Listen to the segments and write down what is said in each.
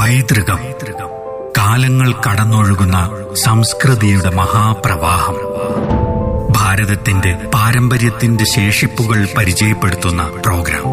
പൈതൃകം കാലങ്ങൾ കടന്നൊഴുകുന്ന സംസ്കൃതിയുടെ മഹാപ്രവാഹം ഭാരതത്തിന്റെ പാരമ്പര്യത്തിന്റെ ശേഷിപ്പുകൾ പരിചയപ്പെടുത്തുന്ന പ്രോഗ്രാം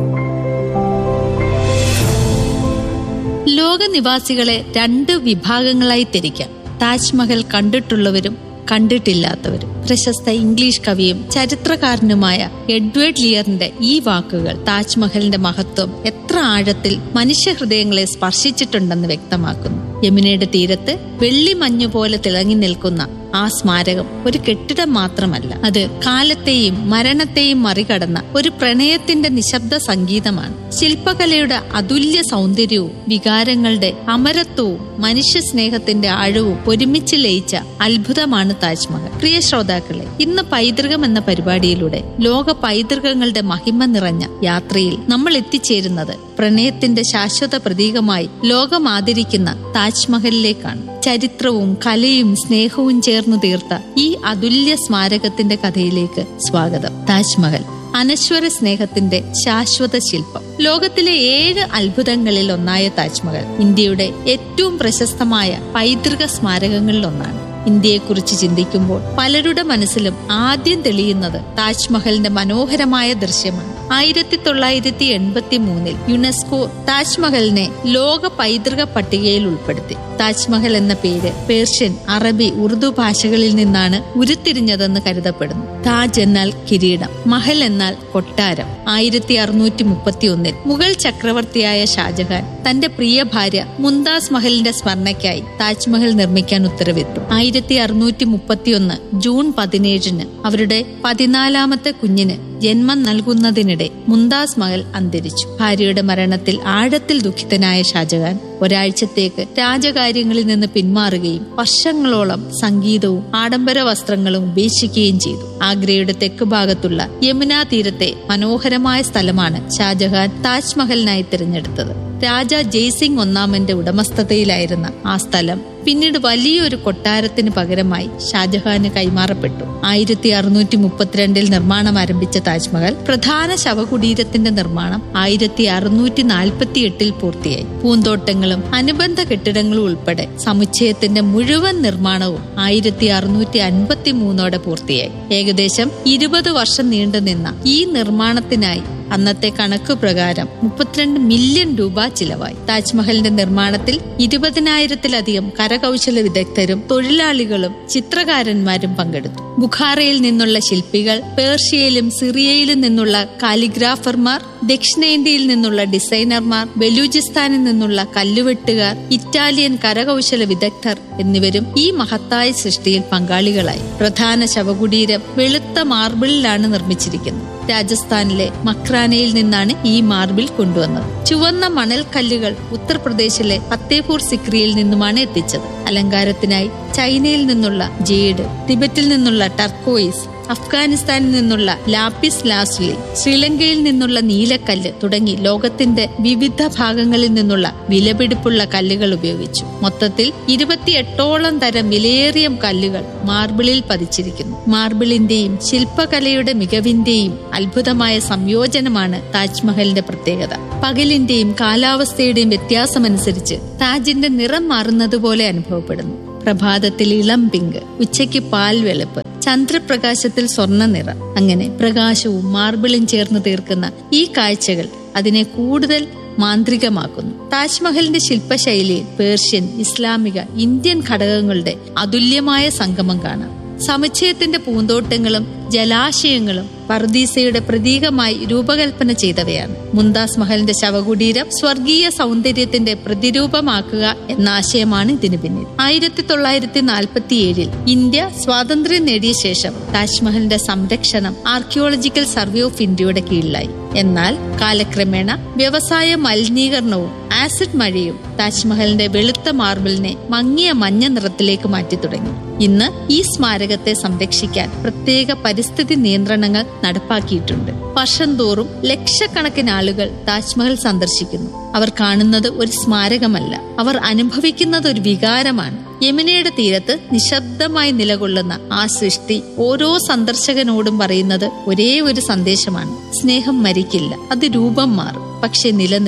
ലോകനിവാസികളെ രണ്ട് വിഭാഗങ്ങളായി തിരിക്കാം താജ്മഹൽ കണ്ടിട്ടുള്ളവരും കണ്ടിട്ടില്ലാത്തവരും പ്രശസ്ത ഇംഗ്ലീഷ് കവിയും ചരിത്രകാരനുമായ എഡ്വേർഡ് ലിയറിന്റെ ഈ വാക്കുകൾ താജ്മഹലിന്റെ മഹത്വം എത്ര ആഴത്തിൽ മനുഷ്യഹൃദയങ്ങളെ സ്പർശിച്ചിട്ടുണ്ടെന്ന് വ്യക്തമാക്കുന്നു യമുനയുടെ തീരത്ത് വെള്ളി മഞ്ഞു പോലെ തിളങ്ങി നിൽക്കുന്ന ആ സ്മാരകം ഒരു കെട്ടിടം മാത്രമല്ല അത് കാലത്തെയും മരണത്തെയും മറികടന്ന ഒരു പ്രണയത്തിന്റെ നിശബ്ദ സംഗീതമാണ് ശില്പകലയുടെ അതുല്യ സൗന്ദര്യവും വികാരങ്ങളുടെ അമരത്വവും മനുഷ്യ സ്നേഹത്തിന്റെ ആഴവും ഒരുമിച്ച് ലയിച്ച അത്ഭുതമാണ് താജ്മഹൽ പ്രിയ ശ്രോതാക്കളെ ഇന്ന് പൈതൃകം എന്ന പരിപാടിയിലൂടെ ലോക പൈതൃകങ്ങളുടെ മഹിമ നിറഞ്ഞ യാത്രയിൽ നമ്മൾ എത്തിച്ചേരുന്നത് പ്രണയത്തിന്റെ ശാശ്വത പ്രതീകമായി ലോകം ആദരിക്കുന്ന താജ്മഹലിലേക്കാണ് ചരിത്രവും കലയും സ്നേഹവും ചേർന്ന് തീർത്ത ഈ അതുല്യ സ്മാരകത്തിന്റെ കഥയിലേക്ക് സ്വാഗതം താജ്മഹൽ അനശ്വര സ്നേഹത്തിന്റെ ശാശ്വത ശില്പം ലോകത്തിലെ ഏഴ് അത്ഭുതങ്ങളിൽ ഒന്നായ താജ്മഹൽ ഇന്ത്യയുടെ ഏറ്റവും പ്രശസ്തമായ പൈതൃക സ്മാരകങ്ങളിൽ ഒന്നാണ് ഇന്ത്യയെക്കുറിച്ച് ചിന്തിക്കുമ്പോൾ പലരുടെ മനസ്സിലും ആദ്യം തെളിയുന്നത് താജ്മഹലിന്റെ മനോഹരമായ ദൃശ്യമാണ് ആയിരത്തി തൊള്ളായിരത്തി എൺപത്തി മൂന്നിൽ യുനെസ്കോ താജ്മഹലിനെ ലോക പൈതൃക പട്ടികയിൽ ഉൾപ്പെടുത്തി താജ്മഹൽ എന്ന പേര് പേർഷ്യൻ അറബി ഉറുദു ഭാഷകളിൽ നിന്നാണ് ഉരുത്തിരിഞ്ഞതെന്ന് കരുതപ്പെടുന്നു താജ് എന്നാൽ കിരീടം മഹൽ എന്നാൽ കൊട്ടാരം ആയിരത്തി അറുന്നൂറ്റി മുപ്പത്തി ഒന്നിൽ മുഗൾ ചക്രവർത്തിയായ ഷാജഹാൻ തന്റെ പ്രിയ ഭാര്യ മുംതാസ് മഹലിന്റെ സ്മരണയ്ക്കായി താജ്മഹൽ നിർമ്മിക്കാൻ ഉത്തരവിട്ടു ആയിരത്തി അറുന്നൂറ്റി മുപ്പത്തിയൊന്ന് ജൂൺ പതിനേഴിന് അവരുടെ പതിനാലാമത്തെ കുഞ്ഞിന് ജന്മം നൽകുന്നതിനിടെ മുംതാസ് മഹൽ അന്തരിച്ചു ഭാര്യയുടെ മരണത്തിൽ ആഴത്തിൽ ദുഃഖിതനായ ഷാജഹാൻ ഒരാഴ്ചത്തേക്ക് രാജകാര്യങ്ങളിൽ നിന്ന് പിന്മാറുകയും വർഷങ്ങളോളം സംഗീതവും ആഡംബര വസ്ത്രങ്ങളും ഉപേക്ഷിക്കുകയും ചെയ്തു ആഗ്രയുടെ തെക്ക് ഭാഗത്തുള്ള യമുനാ തീരത്തെ മനോഹരമായ സ്ഥലമാണ് ഷാജഹാൻ താജ്മഹലിനായി തിരഞ്ഞെടുത്തത് രാജ ജയ്സിംഗ് ഒന്നാമന്റെ ഉടമസ്ഥതയിലായിരുന്ന ആ സ്ഥലം പിന്നീട് വലിയൊരു കൊട്ടാരത്തിന് പകരമായി ഷാജഹാന് കൈമാറപ്പെട്ടു ആയിരത്തി അറുന്നൂറ്റി മുപ്പത്തിരണ്ടിൽ നിർമ്മാണം ആരംഭിച്ച താജ്മഹൽ പ്രധാന ശവകുടീരത്തിന്റെ നിർമ്മാണം ആയിരത്തി അറുന്നൂറ്റി നാൽപ്പത്തി എട്ടിൽ പൂർത്തിയായി പൂന്തോട്ടങ്ങളും അനുബന്ധ കെട്ടിടങ്ങളും ഉൾപ്പെടെ സമുച്ചയത്തിന്റെ മുഴുവൻ നിർമ്മാണവും ആയിരത്തി അറുന്നൂറ്റി അൻപത്തി മൂന്നോടെ പൂർത്തിയായി ഏകദേശം ഇരുപത് വർഷം നീണ്ടുനിന്ന ഈ നിർമ്മാണത്തിനായി അന്നത്തെ കണക്ക് പ്രകാരം മുപ്പത്തിരണ്ട് മില്യൺ രൂപ ചിലവായി താജ്മഹലിന്റെ നിർമ്മാണത്തിൽ ഇരുപതിനായിരത്തിലധികം കരകൗശല വിദഗ്ധരും തൊഴിലാളികളും ചിത്രകാരന്മാരും പങ്കെടുത്തു ബുഖാറയിൽ നിന്നുള്ള ശില്പികൾ പേർഷ്യയിലും സിറിയയിലും നിന്നുള്ള കാലിഗ്രാഫർമാർ ദക്ഷിണേന്ത്യയിൽ നിന്നുള്ള ഡിസൈനർമാർ ബലൂചിസ്ഥാനിൽ നിന്നുള്ള കല്ലുവെട്ടുകാർ ഇറ്റാലിയൻ കരകൗശല വിദഗ്ധർ എന്നിവരും ഈ മഹത്തായ സൃഷ്ടിയിൽ പങ്കാളികളായി പ്രധാന ശവകുടീരം വെളുത്ത മാർബിളിലാണ് നിർമ്മിച്ചിരിക്കുന്നത് രാജസ്ഥാനിലെ മക്രാനയിൽ നിന്നാണ് ഈ മാർബിൾ കൊണ്ടുവന്നത് ചുവന്ന മണൽക്കല്ലുകൾ ഉത്തർപ്രദേശിലെ ഫത്തേപൂർ സിക്രിയിൽ നിന്നുമാണ് എത്തിച്ചത് അലങ്കാരത്തിനായി ചൈനയിൽ നിന്നുള്ള ജേഡ് ടിബറ്റിൽ നിന്നുള്ള ടർക്കോയിസ് അഫ്ഗാനിസ്ഥാനിൽ നിന്നുള്ള ലാപ്പിസ് ലാസ്ലി ശ്രീലങ്കയിൽ നിന്നുള്ള നീലക്കല്ല് തുടങ്ങി ലോകത്തിന്റെ വിവിധ ഭാഗങ്ങളിൽ നിന്നുള്ള വിലപിടിപ്പുള്ള കല്ലുകൾ ഉപയോഗിച്ചു മൊത്തത്തിൽ ഇരുപത്തിയെട്ടോളം തരം വിലയേറിയ കല്ലുകൾ മാർബിളിൽ പതിച്ചിരിക്കുന്നു മാർബിളിന്റെയും ശില്പകലയുടെ മികവിന്റെയും അത്ഭുതമായ സംയോജനമാണ് താജ്മഹലിന്റെ പ്രത്യേകത പകലിന്റെയും കാലാവസ്ഥയുടെയും വ്യത്യാസമനുസരിച്ച് താജിന്റെ നിറം മാറുന്നത് പോലെ അനുഭവപ്പെടുന്നു പ്രഭാതത്തിൽ ഇളം പിങ്ക് ഉച്ചയ്ക്ക് പാൽ വെളുപ്പ് ചന്ദ്രപ്രകാശത്തിൽ സ്വർണ്ണ നിറം അങ്ങനെ പ്രകാശവും മാർബിളും ചേർന്ന് തീർക്കുന്ന ഈ കാഴ്ചകൾ അതിനെ കൂടുതൽ മാന്ത്രികമാക്കുന്നു താജ്മഹലിന്റെ ശില്പശൈലിയിൽ പേർഷ്യൻ ഇസ്ലാമിക ഇന്ത്യൻ ഘടകങ്ങളുടെ അതുല്യമായ സംഗമം കാണാം സമുച്ചയത്തിന്റെ പൂന്തോട്ടങ്ങളും ജലാശയങ്ങളും പർദീസയുടെ പ്രതീകമായി രൂപകൽപ്പന ചെയ്തവയാണ് മുന്താസ് മഹലിന്റെ ശവകുടീരം സ്വർഗീയ സൗന്ദര്യത്തിന്റെ പ്രതിരൂപമാക്കുക എന്ന ആശയമാണ് ഇതിനു പിന്നിൽ ആയിരത്തി തൊള്ളായിരത്തി നാൽപ്പത്തി ഏഴിൽ ഇന്ത്യ സ്വാതന്ത്ര്യം നേടിയ ശേഷം താജ്മഹലിന്റെ സംരക്ഷണം ആർക്കിയോളജിക്കൽ സർവേ ഓഫ് ഇന്ത്യയുടെ കീഴിലായി എന്നാൽ കാലക്രമേണ വ്യവസായ മലിനീകരണവും ആസിഡ് മഴയും താജ്മഹലിന്റെ വെളുത്ത മാർബിളിനെ മങ്ങിയ മഞ്ഞ നിറത്തിലേക്ക് മാറ്റി തുടങ്ങി ഇന്ന് ഈ സ്മാരകത്തെ സംരക്ഷിക്കാൻ പ്രത്യേക പരിസ്ഥിതി നിയന്ത്രണങ്ങൾ നടപ്പാക്കിയിട്ടുണ്ട് വർഷം തോറും ലക്ഷക്കണക്കിന് ആളുകൾ താജ്മഹൽ സന്ദർശിക്കുന്നു അവർ കാണുന്നത് ഒരു സ്മാരകമല്ല അവർ അനുഭവിക്കുന്നത് ഒരു വികാരമാണ് യമുനയുടെ തീരത്ത് നിശബ്ദമായി നിലകൊള്ളുന്ന ആ സൃഷ്ടി ഓരോ സന്ദർശകനോടും പറയുന്നത് ഒരേ ഒരു സന്ദേശമാണ് സ്നേഹം മരിക്കില്ല അത് രൂപം മാറും പക്ഷെ നിലനിൽക്കും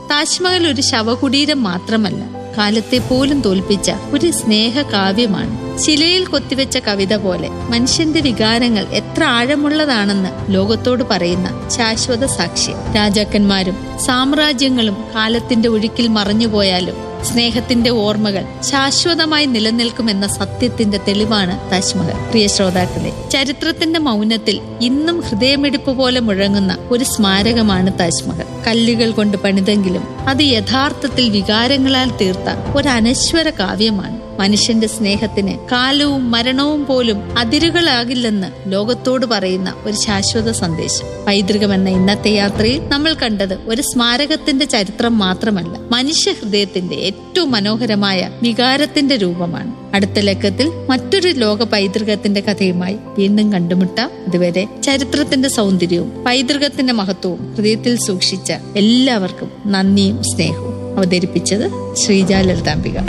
താജ്മഹൽ ഒരു ശവകുടീരം മാത്രമല്ല കാലത്തെ പോലും തോൽപ്പിച്ച ഒരു സ്നേഹ കാവ്യമാണ് ശിലയിൽ കൊത്തിവെച്ച കവിത പോലെ മനുഷ്യന്റെ വികാരങ്ങൾ എത്ര ആഴമുള്ളതാണെന്ന് ലോകത്തോട് പറയുന്ന ശാശ്വത സാക്ഷ്യം രാജാക്കന്മാരും സാമ്രാജ്യങ്ങളും കാലത്തിന്റെ ഒഴുക്കിൽ മറഞ്ഞുപോയാലും സ്നേഹത്തിന്റെ ഓർമ്മകൾ ശാശ്വതമായി നിലനിൽക്കുമെന്ന സത്യത്തിന്റെ തെളിവാണ് താജ്മഹൽ പ്രിയ ശ്രോതാക്കളെ ചരിത്രത്തിന്റെ മൗനത്തിൽ ഇന്നും ഹൃദയമിടിപ്പ് പോലെ മുഴങ്ങുന്ന ഒരു സ്മാരകമാണ് താജ്മഹൽ കല്ലുകൾ കൊണ്ട് പണിതെങ്കിലും അത് യഥാർത്ഥത്തിൽ വികാരങ്ങളാൽ തീർത്ത ഒരു അനശ്വര കാവ്യമാണ് മനുഷ്യന്റെ സ്നേഹത്തിന് കാലവും മരണവും പോലും അതിരുകളാകില്ലെന്ന് ലോകത്തോട് പറയുന്ന ഒരു ശാശ്വത സന്ദേശം പൈതൃകം എന്ന ഇന്നത്തെ യാത്രയിൽ നമ്മൾ കണ്ടത് ഒരു സ്മാരകത്തിന്റെ ചരിത്രം മാത്രമല്ല മനുഷ്യ ഹൃദയത്തിന്റെ ഏറ്റവും മനോഹരമായ വികാരത്തിന്റെ രൂപമാണ് അടുത്ത ലക്കത്തിൽ മറ്റൊരു ലോക പൈതൃകത്തിന്റെ കഥയുമായി വീണ്ടും കണ്ടുമുട്ടാം അതുവരെ ചരിത്രത്തിന്റെ സൗന്ദര്യവും പൈതൃകത്തിന്റെ മഹത്വവും ഹൃദയത്തിൽ സൂക്ഷിച്ച എല്ലാവർക്കും നന്ദിയും സ്നേഹവും അവതരിപ്പിച്ചത് ശ്രീജ ലളിതാംബിക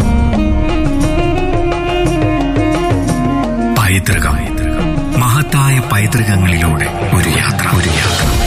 പൈതൃകം മഹത്തായ പൈതൃകങ്ങളിലൂടെ ഒരു യാത്ര ഒരു യാത്ര